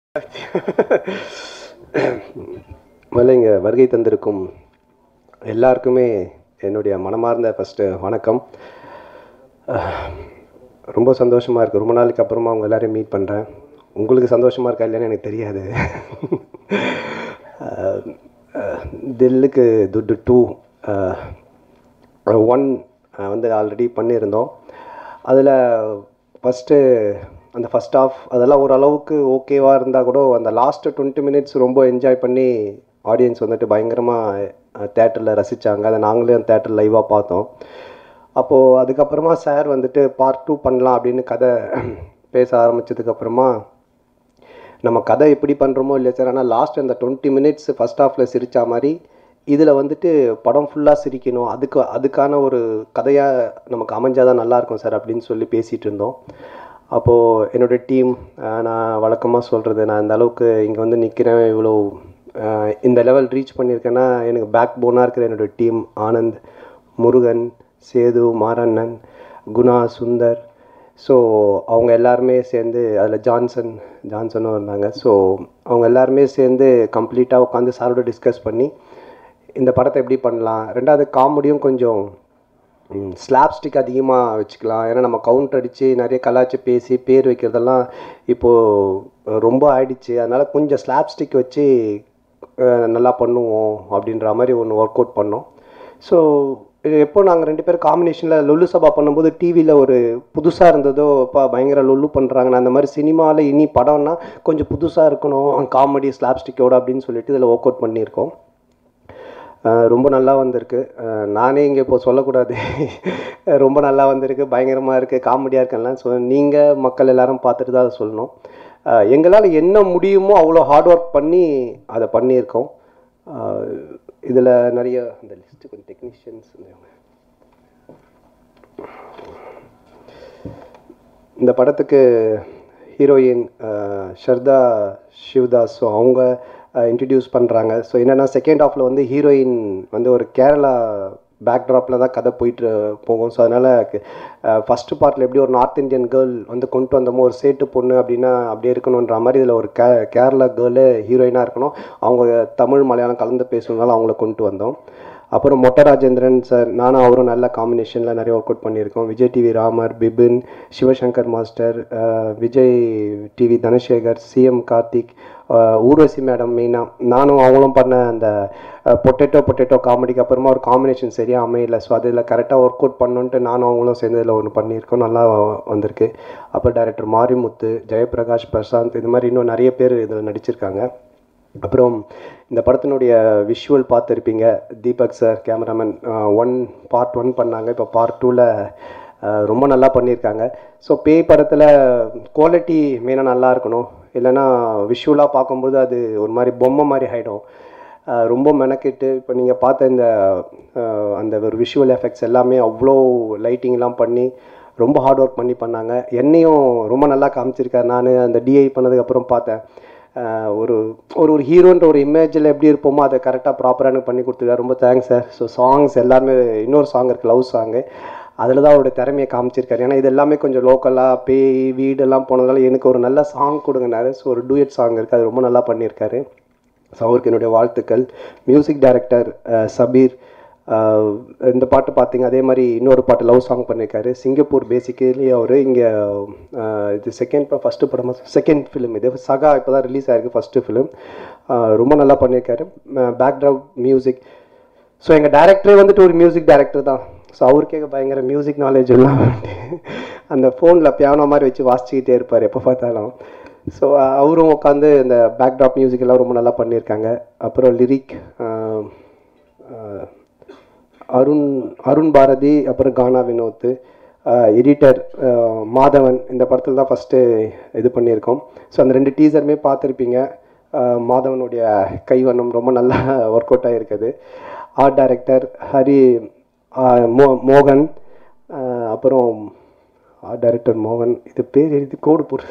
முதல்ல இங்கே வருகை தந்திருக்கும் எல்லாருக்குமே என்னுடைய மனமார்ந்த ஃபஸ்ட்டு வணக்கம் அஹ், ரொம்ப சந்தோஷமாக இருக்குது ரொம்ப நாளைக்கு அப்புறமா அவங்க எல்லாரையும் மீட் பண்ணுறேன் உங்களுக்கு சந்தோஷமாக இருக்கா இல்லைன்னு எனக்கு தெரியாது அஹ், அஹ், தில்லுக்கு துட்டு டூ ஒன் வந்து ஆல்ரெடி பண்ணியிருந்தோம் அதில் ஃபஸ்ட்டு அந்த ஃபஸ்ட் ஆஃப் அதெல்லாம் ஓரளவுக்கு ஓகேவாக இருந்தால் கூட அந்த லாஸ்ட்டு டுவெண்ட்டி மினிட்ஸ் ரொம்ப என்ஜாய் பண்ணி ஆடியன்ஸ் வந்துட்டு பயங்கரமாக தேட்டரில் ரசித்தாங்க அதை நாங்களே அந்த தேட்டர் லைவாக பார்த்தோம் அப்போது அதுக்கப்புறமா சார் வந்துட்டு பார்ட் டூ பண்ணலாம் அப்படின்னு கதை பேச ஆரம்பிச்சதுக்கப்புறமா நம்ம கதை எப்படி பண்ணுறோமோ இல்லையா சார் ஆனால் லாஸ்ட் அந்த டுவெண்ட்டி மினிட்ஸ் ஃபஸ்ட் ஹாஃபில் சிரிச்ச மாதிரி இதில் வந்துட்டு படம் ஃபுல்லாக சிரிக்கணும் அதுக்கு அதுக்கான ஒரு கதையாக நமக்கு அமைஞ்சாதான் நல்லாயிருக்கும் சார் அப்படின்னு சொல்லி பேசிகிட்டு இருந்தோம் அப்போது என்னுடைய டீம் நான் வழக்கமாக சொல்கிறது நான் இந்த அளவுக்கு இங்கே வந்து நிற்கிறேன் இவ்வளோ அஹ், இந்த லெவல் ரீச் பண்ணியிருக்கேன்னா எனக்கு பேக் போனாக இருக்கிற என்னோடய டீம் ஆனந்த் முருகன் சேது மாரண்ணன் குணா சுந்தர் ஸோ அவங்க எல்லாருமே சேர்ந்து அதில் ஜான்சன் ஜான்சனும் இருந்தாங்க ஸோ அவங்க எல்லாருமே சேர்ந்து கம்ப்ளீட்டாக உட்காந்து சாரோட டிஸ்கஸ் பண்ணி இந்த படத்தை எப்படி பண்ணலாம் ரெண்டாவது காமெடியும் கொஞ்சம் ஸ்லாப்ஸ்டிக் அதிகமாக வச்சுக்கலாம் ஏன்னா நம்ம கவுண்டர் அடித்து நிறைய கலாச்சி பேசி பேர் வைக்கிறதெல்லாம் இப்போது ரொம்ப ஆயிடுச்சு அதனால் கொஞ்சம் ஸ்லாப்ஸ்டிக் வச்சு அஹ், நல்லா பண்ணுவோம் அப்படின்ற மாதிரி ஒன்று ஒர்க் அவுட் பண்ணோம் ஸோ எப்போ நாங்கள் ரெண்டு பேரும் காம்பினேஷனில் லொல்லு சபா பண்ணும்போது டிவியில் ஒரு புதுசாக இருந்ததோ இப்போ பயங்கர லொல்லு பண்ணுறாங்கன்னு அந்த மாதிரி சினிமாவில் இனி படம்னா கொஞ்சம் புதுசாக இருக்கணும் காமெடி ஸ்லாப்ஸ்டிக்கோட அப்படின்னு சொல்லிட்டு இதில் ஒர்க் அவுட் பண்ணியிருக்கோம் அஹ் ரொம்ப நல்லா வந்திருக்கு அஹ் நானே இங்கே இப்போ சொல்லக்கூடாது ரொம்ப நல்லா வந்திருக்கு பயங்கரமாக இருக்குது காமெடியாக இருக்கெல்லாம் ஸோ நீங்கள் மக்கள் எல்லாரும் பார்த்துட்டு தான் அதை சொல்லணும் எங்களால் என்ன முடியுமோ அவ்வளோ ஹார்ட் ஒர்க் பண்ணி அதை பண்ணியிருக்கோம் இதில் நிறைய அந்த லிஸ்ட்டு கொஞ்சம் டெக்னீஷியன்ஸ் இந்த படத்துக்கு ஹீரோயின் ஷர்தா சிவ்தாஸ் ஸோ அவங்க இன்ட்ரடியூஸ் பண்ணுறாங்க ஸோ என்னென்னா செகண்ட் ஹாஃபில் வந்து ஹீரோயின் வந்து ஒரு கேரளா பேக்ட்ராப்பில் தான் கதை போயிட்டு போகும் ஸோ அதனால் ஃபஸ்ட்டு பார்ட்டில் எப்படி ஒரு நார்த் இந்தியன் கேர்ள் வந்து கொண்டு வந்தோமோ ஒரு சேட்டு பொண்ணு அப்படின்னா அப்படியே இருக்கணுன்ற மாதிரி இதில் ஒரு கே கேரளா கேர்ளு ஹீரோயினாக இருக்கணும் அவங்க தமிழ் மலையாளம் கலந்து பேசுனதால அவங்கள கொண்டு வந்தோம் அப்புறம் மொட்ட ராஜேந்திரன் சார் நானும் அவரும் நல்ல காம்பினேஷனில் நிறைய ஒர்க் அவுட் பண்ணியிருக்கோம் விஜய் டிவி ராமர் பிபின் சிவசங்கர் மாஸ்டர் அஹ், விஜய் டிவி தனசேகர் சிஎம் கார்த்திக் அஹ், ஊர்வசி மேடம் மெயினாக நானும் அவங்களும் பண்ண அந்த பொட்டேட்டோ பொட்டேட்டோ காமெடிக்கு அப்புறமா ஒரு காம்பினேஷன் சரியாக அமையல ஸோ அதில் கரெக்டாக ஒர்க் அவுட் பண்ணணுன்ட்டு நானும் அவங்களும் சேர்ந்து இதில் ஒன்று பண்ணியிருக்கோம் நல்லா வந்திருக்கு அப்புறம் டைரக்டர் மாரிமுத்து ஜெயபிரகாஷ் பிரசாந்த் இது மாதிரி இன்னும் நிறைய பேர் இதில் நடிச்சிருக்காங்க அப்புறம் இந்த படத்தினுடைய விஷுவல் பார்த்துருப்பீங்க Deepak sir cameraman one part one பண்ணாங்க இப்போ பார்ட் டூவில் ரொம்ப நல்லா பண்ணியிருக்காங்க ஸோ பேய் படத்தில் குவாலிட்டி மெயினாக நல்லா இருக்கணும் இல்லைன்னா விஷுவலாக பார்க்கும்போது அது ஒரு மாதிரி பொம்மை மாதிரி ஆகிடும் ரொம்ப மெனக்கெட்டு இப்போ நீங்கள் பார்த்த இந்த அஹ், அந்த ஒரு விஷுவல் எஃபெக்ட்ஸ் எல்லாமே அவ்வளோ லைட்டிங்லாம் பண்ணி ரொம்ப ஹார்ட் ஒர்க் பண்ணி பண்ணாங்க என்னையும் ரொம்ப நல்லா காமிச்சிருக்காரு நான் அந்த டிஐ பண்ணதுக்கப்புறம் பார்த்தேன் ஆஹ் ஒரு ஒரு ஒரு ஹீரோன்ற ஒரு இமேஜில் எப்படி இருப்போமோ அதை கரெக்டாக ப்ராப்பராக எனக்கு பண்ணி கொடுத்துருக்காரு ரொம்ப தேங்க்ஸ் சார் ஸோ சாங்ஸ் எல்லாமே இன்னொரு சாங் இருக்குது லவ் சாங்கு அதில் தான் அவருடைய திறமையை காமிச்சிருக்காரு ஏன்னா இது எல்லாமே கொஞ்சம் லோக்கலாக பேய் வீடெல்லாம் போனதால எனக்கு ஒரு நல்ல சாங் கொடுங்கனாரு ஸோ ஒரு டூயட் சாங் இருக்குது அது ரொம்ப நல்லா பண்ணியிருக்காரு ஸோ அவருக்கு என்னுடைய வாழ்த்துக்கள் மியூசிக் டைரக்டர் சபீர் ஆஹ் இந்த பாட்டு பார்த்தீங்க அதே மாதிரி இன்னொரு பாட்டு லவ் சாங் பண்ணியிருக்காரு சிங்கப்பூர் பேசிக்கலி அவர் இங்கே இது செகண்ட் ஃபஸ்ட்டு படமா செகண்ட் ஃபிலிம் இது சகா இப்போ தான் ரிலீஸ் ஆயிருக்கு ஃபஸ்ட்டு ஃபிலிம் ரொம்ப நல்லா பண்ணியிருக்காரு பேக்ரவுண்ட் மியூசிக் ஸோ எங்கள் டேரக்டரே வந்துட்டு ஒரு மியூசிக் டைரக்டர் தான் ஸோ அவருக்கே பயங்கர மியூசிக் நாலேஜ் எல்லாம் வந்துட்டு அந்த ஃபோனில் பியானோ மாதிரி வச்சு வாசிச்சுக்கிட்டே இருப்பார் எப்போ பார்த்தாலும் ஸோ அவரும் உட்காந்து இந்த பேக்ட்ராப் மியூசிக் எல்லாம் ரொம்ப நல்லா பண்ணியிருக்காங்க அப்புறம் லிரிக் அருண் அருண் பாரதி அப்புறம் கானா வினோத் எடிட்டர் மாதவன் இந்த படத்தில் தான் ஃபஸ்ட்டு இது பண்ணியிருக்கோம் ஸோ அந்த ரெண்டு டீசருமே பார்த்துருப்பீங்க அஹ், மாதவனுடைய கைவண்ணம் ரொம்ப நல்லா ஒர்க் அவுட் ஆகிருக்குது ஆர்ட் டைரக்டர் ஹரி அஹ், மோ மோகன் அஹ், அப்புறம் ஆர்ட் டைரக்டர் மோகன் இது பேர் எழுதி கோடு போடு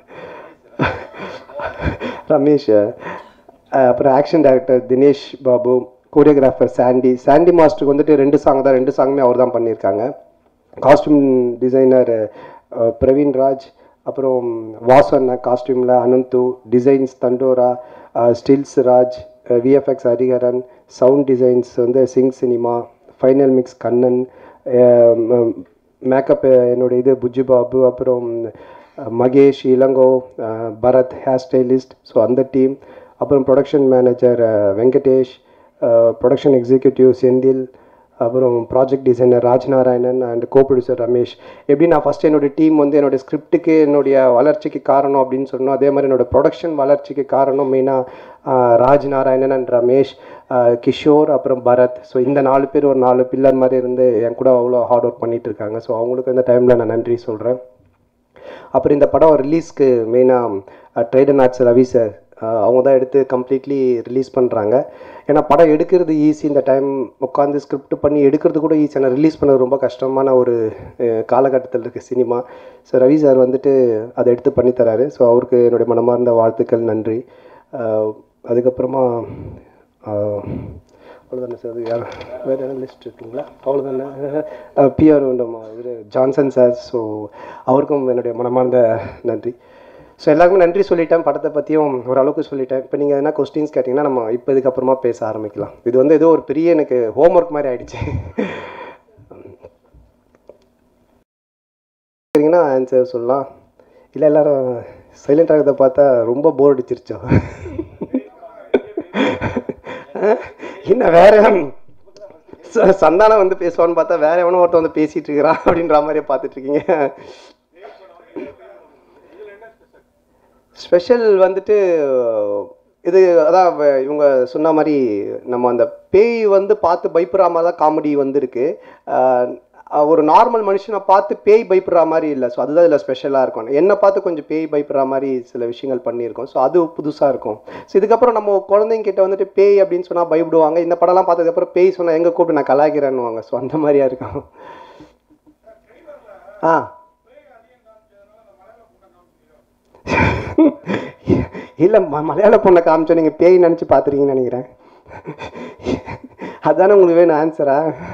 ரமேஷ் அஹ், அப்புறம் action director Dinesh Babu choreographer Sandy Sandy மாஸ்டருக்கு வந்துட்டு ரெண்டு சாங் தான் ரெண்டு சாங்குமே அவர் தான் பண்ணியிருக்காங்க காஸ்டியூம் டிசைனர் பிரவீன் ராஜ் அப்புறம் வாசு அண்ணா காஸ்டியூமில் அனந்து டிசைன்ஸ் தண்டோரா stills Raj VFX Hariharan sound designs வந்து sync cinema final mix Kannan makeup என்னோட இது புஜ்ஜி பாபு அப்புறம் அஹ், மகேஷ் இளங்கோ அஹ், பரத் ஹேர் ஸ்டைலிஸ்ட் ஸோ அந்த டீம் அப்புறம் production manager Venkatesh production executive Senthil அப்புறம் project designer Rajnarayanan and co producer Ramesh எப்படி நான் ஃபஸ்ட் என்னுடைய டீம் வந்து என்னுடைய ஸ்கிரிப்டுக்கு என்னுடைய வளர்ச்சிக்கு காரணம் அப்படின்னு சொன்னோம் அதே மாதிரி என்னோட ப்ரொடக்ஷன் வளர்ச்சிக்கு காரணம் மெயினாக ராஜ் நாராயணன் அண்ட் ரமேஷ் ஆஹ் கிஷோர் அப்புறம் பரத் ஸோ இந்த நாலு பேர் ஒரு நாலு பில்லர் மாதிரி இருந்து என் கூட அவ்வளோ ஹார்ட் ஒர்க் பண்ணிட்டு இருக்காங்க ஸோ அவங்களுக்கு இந்த டைமில் நான் நன்றி சொல்கிறேன் அப்புறம் இந்த படம் ரிலீஸ்க்கு மெயினாக ட்ரேடன் ஆர்ட்ஸ் ரவி சார் அவங்க தான் எடுத்து கம்ப்ளீட்லி ரிலீஸ் பண்ணுறாங்க ஏன்னா படம் எடுக்கிறது ஈஸி இந்த டைம் உட்காந்து ஸ்கிரிப்ட் பண்ணி எடுக்கிறது கூட ஈஸி ஆனால் ரிலீஸ் பண்ணது ரொம்ப கஷ்டமான ஒரு அஹ், காலகட்டத்தில் இருக்குது சினிமா ஸோ ரவி சார் வந்துட்டு அதை எடுத்து பண்ணி தராரு ஸோ அவருக்கு என்னுடைய மனமார்ந்த வாழ்த்துக்கள் நன்றி அஹ், அதுக்கப்புறமா அஹ், அவ்வளோதானே சார் அது யார் வேறு எதாவது லிஸ்ட் இருக்குங்களா அவ்வளோதானே பிஆர் இவர் ஜான்சன் சார் ஸோ அவருக்கும் என்னுடைய மனமார்ந்த நன்றி ஸோ எல்லாருக்குமே நன்றி சொல்லிட்டேன் படத்தை பற்றியும் ஓரளவுக்கு சொல்லிட்டேன் இப்போ நீங்கள் எதனா கொஸ்டின்ஸ் கேட்டிங்கன்னா நம்ம இப்போ இதுக்கப்புறமா பேச ஆரம்பிக்கலாம் இது வந்து ஏதோ ஒரு பெரிய எனக்கு ஹோம்ஒர்க் மாதிரி ஆயிடுச்சு சரிங்கன்னா ஆன்சர் சொல்லலாம் இல்லை எல்லாரும் சைலண்ட் ஆகிறத பார்த்தா ரொம்ப போர் அடிச்சிருச்சோ என்ன வேற ச- சந்தானம் வந்து பேசுவான்னு பார்த்தா வேற எவனோ ஒருத்தன் வந்து பேசிட்டு இருக்கிறான் அப்படின்ற மாதிரியே பார்த்துட்டு இருக்கீங்க ஸ்பெஷல் வந்துட்டு இது அதான் வ- இவங்க சொன்ன மாதிரி நம்ம அந்த பேய் வந்து பார்த்து பயப்படுற மாதிரி தான் காமெடி வந்திருக்கு ஆஹ் ஒரு நார்மல் மனுஷனை பார்த்து பேய் பயப்படுற மாதிரி இல்லை ஸோ அதுதான் இதில் ஸ்பெஷலாக இருக்கும் என்னை பார்த்து கொஞ்சம் பேய் பயப்படுற மாதிரி சில விஷயங்கள் பண்ணியிருக்கோம் ஸோ அது புதுசாக இருக்கும் ஸோ இதுக்கப்புறம் நம்ம குழந்தைங்க கிட்ட வந்துட்டு பேய் அப்படின்னு சொன்னால் பயப்படுவாங்க இந்த படம்லாம் பார்த்ததுக்கப்புறம் பேய் சொன்னால் எங்கே கூப்பிட்டு நான் கலாய்க்கிறேன்னுவாங்க ஸோ அந்த மாதிரியா இருக்கும் ஆ இல்ல ம- மலையாள பொண்ணை காமிச்சோம் நீங்க பேய் நினைச்சு பாத்துறீங்கன்னு நினைக்கிறேன் அதானே உங்களுக்கு வேணும் ஆன்சரா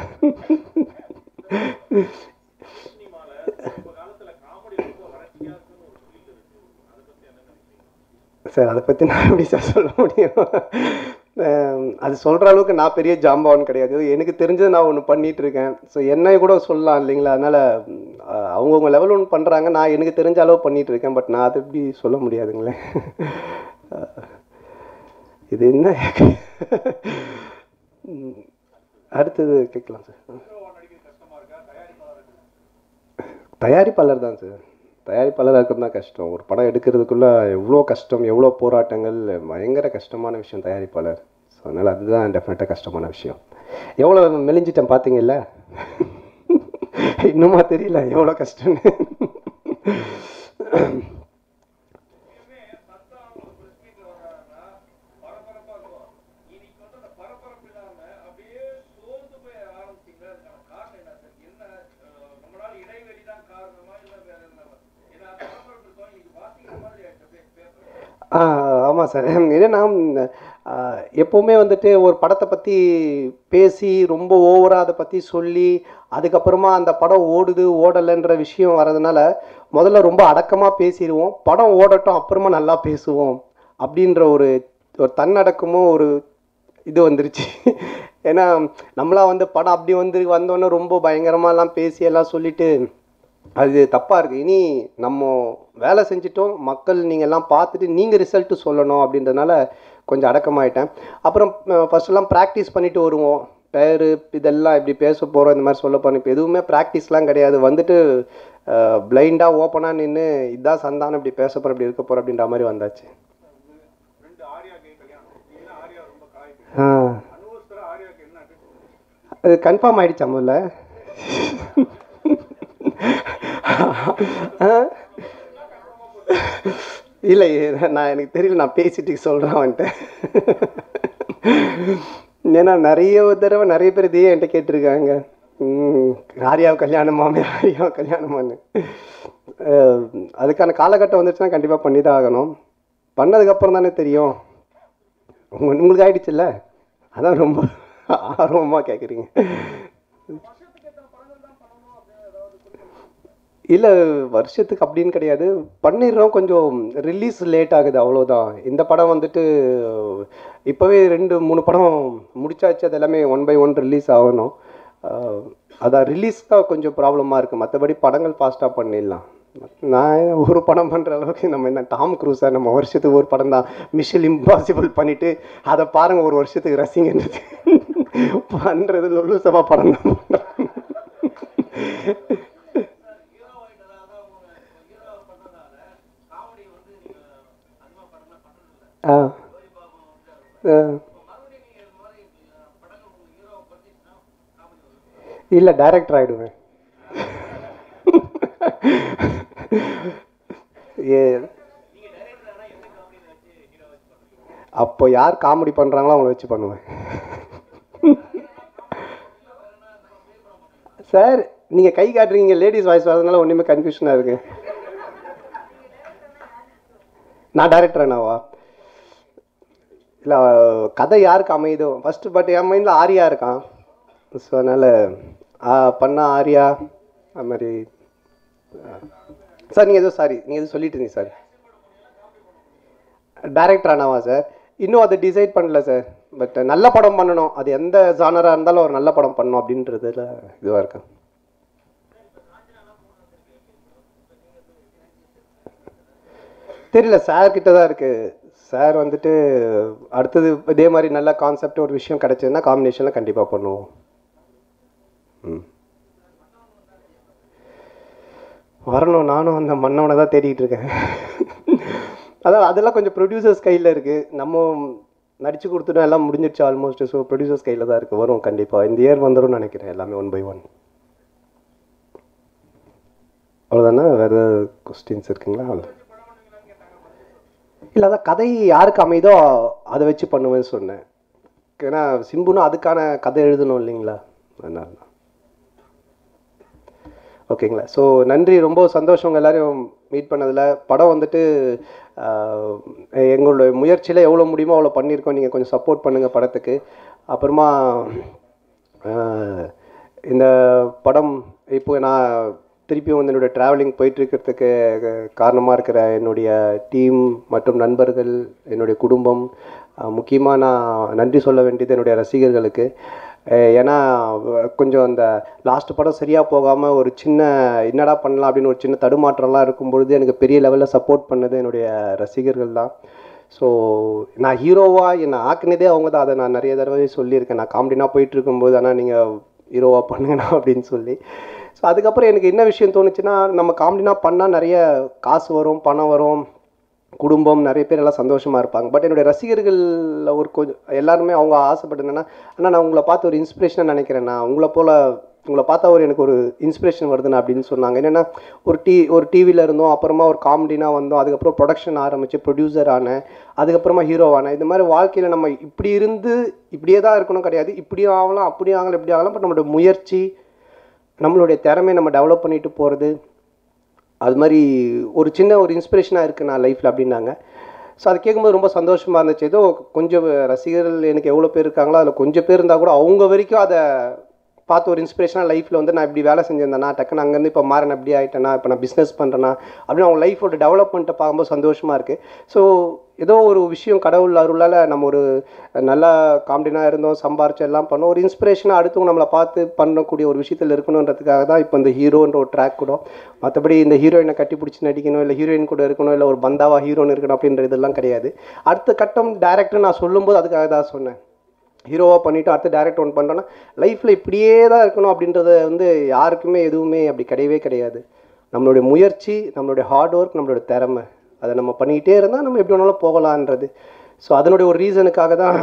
சார் அதை பற்றி நான் எப்படி சார் சொல்ல முடியும் அஹ் அது சொல்கிற அளவுக்கு நான் பெரிய ஜாம்பவான் கிடையாது எனக்கு தெரிஞ்சது நான் ஒன்று பண்ணிட்டு இருக்கேன் ஸோ என்னை கூட சொல்லலாம் இல்லைங்களா அதனால் அவங்கவுங்க லெவல் ஒன்று பண்ணுறாங்க நான் எனக்கு தெரிஞ்ச அளவு பண்ணிட்டு இருக்கேன் பட் நான் அதை எப்படி சொல்ல முடியாதுங்களே அஹ் இது என்ன ம், அடுத்தது கேட்கலாம் சார் தயாரிப்பாளர் தான் சார் தயாரிப்பாளராக இருக்கிறது தான் கஷ்டம் ஒரு படம் எடுக்கிறதுக்குள்ள எவ்வளோ கஷ்டம் எவ்வளோ போராட்டங்கள் பயங்கர கஷ்டமான விஷயம் தயாரிப்பாளர் ஸோ அதனால் அதுதான் டெஃபினட்டாக கஷ்டமான விஷயம் எவ்வளோ மெலிஞ்சிட்டேன் பார்த்தீங்கல்ல இன்னுமா தெரியல எவ்வளோ கஷ்டம்னு ஆ ஆமாம் சார் என்னன்னா ஆ, எப்போவுமே வந்துட்டு ஒரு படத்தை பற்றி பேசி ரொம்ப ஓவராக அதை பற்றி சொல்லி அதுக்கப்புறமா அந்த படம் ஓடுது ஓடலைன்ற விஷயம் வரதுனால முதல்ல ரொம்ப அடக்கமாக பேசிடுவோம் படம் ஓடட்டும் அப்புறமா நல்லா பேசுவோம் அப்படின்ற ஒரு ஒரு தன்னடக்கமும் ஒரு இது வந்துருச்சு ஏன்னா நம்மளா வந்து படம் அப்படி வந்து வந்தோன்னே ரொம்ப பயங்கரமாலாம் பேசி எல்லாம் சொல்லிட்டு அது தப்பாக இருக்குது இனி நம்ம வேலை செஞ்சிட்டோம் மக்கள் நீங்கள் எல்லாம் பார்த்துட்டு நீங்கள் ரிசல்ட்டு சொல்லணும் அப்படின்றதுனால கொஞ்சம் அடக்கமாயிட்டேன் அப்புறம் ஃபஸ்ட்டெல்லாம் ப்ராக்டிஸ் பண்ணிட்டு வருவோம் பேர் இதெல்லாம் இப்படி பேச போகிறோம் இந்த மாதிரி சொல்ல போகிறோம் இப்போ எதுவுமே ப்ராக்டிஸ்லாம் கிடையாது வந்துட்டு பிளைண்டாக ஓப்பனாக நின்று இதான் சந்தானம் இப்படி பேச போகிறோம் இப்படி இருக்க போகிறோம் அப்படின்ற மாதிரி வந்தாச்சு ஆ அது கன்ஃபார்ம் ஆயிடுச்சா முதல்ல ஆ? இல்லை நான் எனக்கு தெரியல நான் பேசிட்டு சொல்கிறேன் வந்துட்டு ஏன்னா நிறைய தடவை நிறைய பேர் இதையே என்கிட்ட கேட்டிருக்காங்க ம், ஆர்யாவை கல்யாணமாமே ஆர்யாவை கல்யாணமான்னு அஹ், அதுக்கான காலகட்டம் வந்துச்சுன்னா கண்டிப்பாக பண்ணி தான் ஆகணும் பண்ணதுக்கப்புறம் தானே தெரியும் உங்க உங்களுக்கு ஆயிடுச்சுல்ல அதான் ரொம்ப ஆர்வமாக கேட்குறீங்க இல்லை வருஷத்துக்கு அப்படின்னு கிடையாது பண்ணிடுறோம் கொஞ்சம் ரிலீஸ் லேட் ஆகுது அவ்வளோதான் இந்த படம் வந்துட்டு இப்போவே ரெண்டு மூணு படம் முடிச்சாச்சு அது எல்லாமே ஒன் பை ஒன் ரிலீஸ் ஆகணும் அஹ், அதான் ரிலீஸ் தான் கொஞ்சம் ப்ராப்ளமாக இருக்குது மற்றபடி படங்கள் ஃபாஸ்ட்டாக பண்ணிடலாம் நான் ஒரு படம் பண்ணுற அளவுக்கு நம்ம என்ன டாம் க்ரூஸா நம்ம வருஷத்துக்கு ஒரு படம் தான் மிஷல் இம்பாசிபிள் பண்ணிவிட்டு அதை பாருங்கள் ஒரு வருஷத்துக்கு ரசிங்கன்றது பண்ணுறது லொல்லுசமா படம் தான் பண்றேன். ஆ ஆ. இல்லை டைரக்டர் ஆகிடுவேன் ஏ அப்போ யார் காமெடி பண்ணுறாங்களோ அவங்கள வச்சு பண்ணுவேன் சார் நீங்கள் கை காட்டுறீங்க லேடிஸ் வாய்ஸ் வரதுனால ஒன்றுமே கன்ஃபியூஷனாக இருக்கு நான் டைரக்டர் என்னவா இல்லை கதை யாருக்கு அமையுதோ ஃபஸ்ட்டு பட் என் மைண்டில் ஆரியா இருக்கான் ஸோ அதனால் பண்ண ஆரியா அது மாதிரி சார் நீங்கள் எதுவும் சாரி நீங்கள் எதுவும் சொல்லிட்டு இருந்தீங்க சார் டைரக்டர் ஆனாவா சார் இன்னும் அதை டிசைட் பண்ணல சார் பட் நல்ல படம் பண்ணணும் அது எந்த ஜானராக இருந்தாலும் ஒரு நல்ல படம் பண்ணணும் அப்படின்றதுல இதுவாக இருக்கேன் தெரியல சார் கிட்ட தான் இருக்கு சார் வந்துட்டு அடுத்தது இதே மாதிரி நல்ல கான்செப்ட் ஒரு விஷயம் கிடைச்சதுன்னா காம்பினேஷனில் கண்டிப்பாக பண்ணுவோம் ம் வரணும் நானும் அந்த மன்னவனை தான் தேடிட்டு இருக்கேன் அதான் அதெல்லாம் கொஞ்சம் ப்ரொடியூசர்ஸ் கையில் இருக்குது நம்ம நடிச்சு கொடுத்துட்டோம் எல்லாம் முடிஞ்சிருச்சு ஆல்மோஸ்ட் ஸோ ப்ரொடியூசர்ஸ் கையில் தான் இருக்குது வரும் கண்டிப்பாக இந்த இயர் வந்துடும் நினைக்கிறேன் எல்லாமே ஒன் பை ஒன் அவ்வளோதானே வேறு கொஸ்டின்ஸ் இருக்குங்களா இல்லை அதான் கதை யாருக்கு அமைதோ அதை வச்சு பண்ணுவேன்னு சொன்னேன் ஏன்னா சிம்புனா அதுக்கான கதை எழுதணும் இல்லைங்களா அதனால தான் ஓகேங்களா ஸோ நன்றி ரொம்ப சந்தோஷம் உங்க எல்லாரையும் மீட் பண்ணதில் படம் வந்துட்டு ஆஹ், எங்களுடைய முயற்சியில் எவ்வளோ முடியுமோ அவ்வளோ பண்ணியிருக்கோம் நீங்கள் கொஞ்சம் சப்போர்ட் பண்ணுங்கள் படத்துக்கு அப்புறமா ஆஹ், இந்த படம் இப்போ நான் திருப்பியும் வந்து என்னுடைய ட்ராவலிங் போயிட்டுருக்கிறதுக்கு காரணமாக இருக்கிற என்னுடைய டீம் மற்றும் நண்பர்கள் என்னுடைய குடும்பம் முக்கியமாக நான் நன்றி சொல்ல வேண்டியது என்னுடைய ரசிகர்களுக்கு அஹ் ஏன்னா வ- கொஞ்சம் அந்த லாஸ்ட் படம் சரியாக போகாமல் ஒரு சின்ன என்னடா பண்ணலாம் அப்படின்னு ஒரு சின்ன தடுமாற்றம்லாம் இருக்கும் பொழுது எனக்கு பெரிய லெவலில் சப்போர்ட் பண்ணது என்னுடைய ரசிகர்கள் தான் ஸோ நான் ஹீரோவாக என்னை ஆக்குனதே அவங்க தான் அதை நான் நிறைய தடவை சொல்லியிருக்கேன் நான் காமெடினா போயிட்டு இருக்கும்போது ஆனால் நீங்கள் ஹீரோவாக பண்ணுங்கண்ணா அப்படின்னு சொல்லி ஸோ அதுக்கப்புறம் எனக்கு என்ன விஷயம் தோணுச்சுன்னா நம்ம காமெடினா பண்ணால் நிறைய காசு வரும் பணம் வரும் குடும்பம் நிறைய பேர் எல்லாம் சந்தோஷமாக இருப்பாங்க பட் என்னுடைய ரசிகர்களில் ஒரு கொஞ்சம் எல்லாருமே அவங்க ஆசைப்பட்டு என்னன்னா அண்ணா நான் உங்களை பார்த்து ஒரு இன்ஸ்பிரேஷனாக நினைக்கிறேன் நான் உங்களை போல் உங்களை பார்த்தா ஒரு எனக்கு ஒரு இன்ஸ்பிரேஷன் வருதுண்ணா அப்படின்னு சொன்னாங்க என்னென்னா ஒரு டி ஒரு டிவியில் இருந்தோம் அப்புறமா ஒரு காமெடினா வந்தோம் அதுக்கப்புறம் ப்ரொடக்ஷன் ஆரம்பித்து ப்ரொடியூசர் ஆனேன் அதுக்கப்புறமா ஹீரோ ஆனேன் இது மாதிரி வாழ்க்கையில் நம்ம இப்படி இருந்து இப்படியே தான் இருக்கணும் கிடையாது இப்படியும் ஆகலாம் அப்படியும் ஆகலாம் இப்படி ஆகலாம் பட் நம்மளோட முயற்சி நம்மளுடைய திறமையை நம்ம டெவலப் பண்ணிட்டு போகிறது அது மாதிரி ஒரு சின்ன ஒரு இன்ஸ்பிரேஷனாக இருக்குது நான் லைஃப்பில் அப்படின்னாங்க ஸோ அது கேட்கும்போது ரொம்ப சந்தோஷமாக இருந்துச்சு ஏதோ கொஞ்சம் ரசிகர்கள் எனக்கு எவ்வளோ பேர் இருக்காங்களோ அதில் கொஞ்சம் பேர் இருந்தால் கூட அவங்க வரைக்கும் அதை பார்த்து ஒரு இன்ஸ்பிரேஷனாக லைஃப்பில் வந்து நான் இப்படி வேலை செஞ்சிருந்தேனா டக்குன்னு அங்கேருந்து இப்போ மாறன் அப்படி ஆகிட்டேனா இப்போ நான் பிஸ்னஸ் பண்ணுறேன்னா அப்படின்னு அவங்க லைஃபோட டெவலப்மெண்ட்டை பார்க்கும்போது சந்தோஷமாக இருக்குது ஸோ ஏதோ ஒரு விஷயம் கடவுள் அருளால் நம்ம ஒரு நல்லா காமெடினாக இருந்தோம் சம்பாரிச்சு எல்லாம் பண்ணோம் ஒரு இன்ஸ்பிரேஷனாக அடுத்தவங்க நம்மளை பார்த்து பண்ணக்கூடிய ஒரு விஷயத்தில் இருக்கணுன்றதுக்காக தான் இப்போ இந்த ஹீரோன்ற ஒரு ட்ராக் கூட மற்றபடி இந்த ஹீரோயினை கட்டி பிடிச்சி நடிக்கணும் இல்லை ஹீரோயின் கூட இருக்கணும் இல்லை ஒரு பந்தாவா ஹீரோயின் இருக்கணும் அப்படின்ற இதெல்லாம் கிடையாது அடுத்த கட்டம் டேரக்டர் நான் சொல்லும்போது அதுக்காக தான் சொன்னேன் ஹீரோவாக பண்ணிவிட்டு அடுத்து டேரக்ட் ஒன் பண்ணுறோன்னா லைஃப்பில் இப்படியே தான் இருக்கணும் அப்படின்றத வந்து யாருக்குமே எதுவுமே அப்படி கிடையவே கிடையாது நம்மளுடைய முயற்சி நம்மளுடைய ஹார்ட் ஒர்க் நம்மளுடைய திறமை அதை நம்ம பண்ணிக்கிட்டே இருந்தால் நம்ம எப்படி வேணாலும் போகலான்றது ஸோ அதனுடைய ஒரு ரீசனுக்காக தான்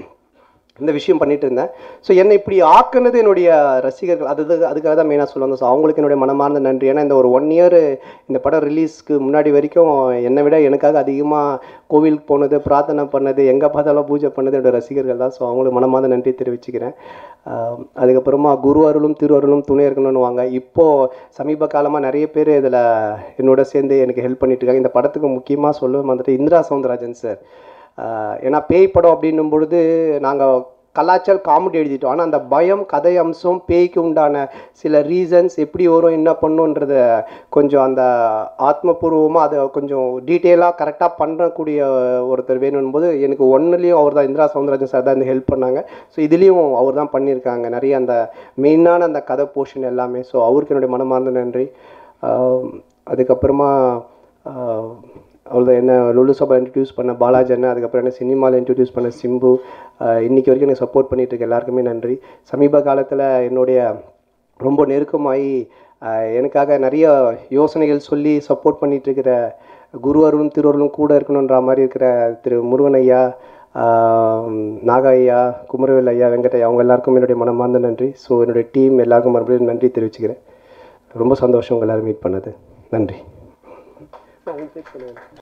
இந்த விஷயம் பண்ணிட்டு இருந்தேன் ஸோ என்னை இப்படி ஆக்குனது என்னுடைய ரசிகர்கள் அது அதுக்காக தான் மெயினாக சொல்லுவாங்க ஸோ அவங்களுக்கு என்னுடைய மனமார்ந்த நன்றி ஏன்னா இந்த ஒரு ஒன் இயர் இந்த படம் ரிலீஸ்க்கு முன்னாடி வரைக்கும் என்னை விட எனக்காக அதிகமாக கோவிலுக்கு போனது பிரார்த்தனை பண்ணது எங்கே பார்த்தாலும் பூஜை பண்ணது என்னோட ரசிகர்கள் தான் ஸோ அவங்களுக்கு மனமார்ந்த நன்றி தெரிவிச்சுக்கிறேன் ஆஹ் அதுக்கப்புறமா குரு அருளும் திரு அருளும் துணை இருக்கணும்னு வாங்க இப்போது சமீப காலமாக நிறைய பேர் இதில் என்னோட சேர்ந்து எனக்கு ஹெல்ப் பண்ணிட்டு இருக்காங்க இந்த படத்துக்கு முக்கியமாக சொல்லுவேன் வந்துட்டு இந்திரா சவுந்தரராஜன் சார் ஆஹ் ஏன்னா பேய் படம் அப்படின்னும் பொழுது நாங்கள் கலாச்சார காமெடி எழுதிட்டோம் ஆனால் அந்த பயம் கதை அம்சம் பேய்க்கு உண்டான சில ரீசன்ஸ் எப்படி வரும் என்ன பண்ணுன்றத கொஞ்சம் அந்த ஆத்மபூர்வமாக அதை கொஞ்சம் டீட்டெயிலாக கரெக்டாக பண்ணக்கூடிய ஒருத்தர் வேணும் போது எனக்கு ஒன்றுலேயும் அவர் தான் இந்திரா சவுந்தரராஜன் சார் தான் இந்த ஹெல்ப் பண்ணாங்க ஸோ இதுலேயும் அவர் தான் பண்ணியிருக்காங்க நிறைய அந்த மெயினான அந்த கதை போர்ஷன் எல்லாமே ஸோ அவருக்கு என்னுடைய மனமார்ந்த நன்றி ஆஹ் அதுக்கப்புறமா ஆஹ் அவ்வளோதான் என்ன லுலு சபா இன்ட்ரடியூஸ் பண்ண பாலாஜி அண்ணன் அதுக்கப்புறம் என்ன சினிமாவில் இன்ட்ரடியூஸ் பண்ண சிம்பு ஆஹ் இன்னைக்கு வரைக்கும் எனக்கு சப்போர்ட் பண்ணிட்டு இருக்க எல்லாருக்குமே நன்றி சமீப காலத்தில் என்னுடைய ரொம்ப நெருக்கமாகி ஆஹ் எனக்காக நிறைய யோசனைகள் சொல்லி சப்போர்ட் பண்ணிட்டு இருக்கிற குருவரும் திருவருளும் கூட இருக்கணுன்ற மாதிரி இருக்கிற திரு முருகன் ஐயா ஆஹ் நாகா ஐயா குமரவேல் ஐயா வெங்கட்டையா அவங்க எல்லாருக்கும் என்னுடைய மனமார்ந்த நன்றி ஸோ என்னுடைய டீம் எல்லாருக்கும் மறுபடியும் நன்றி தெரிவிச்சுக்கிறேன் ரொம்ப சந்தோஷம் உங்க எல்லாரும் மீட் பண்ணது நன்றி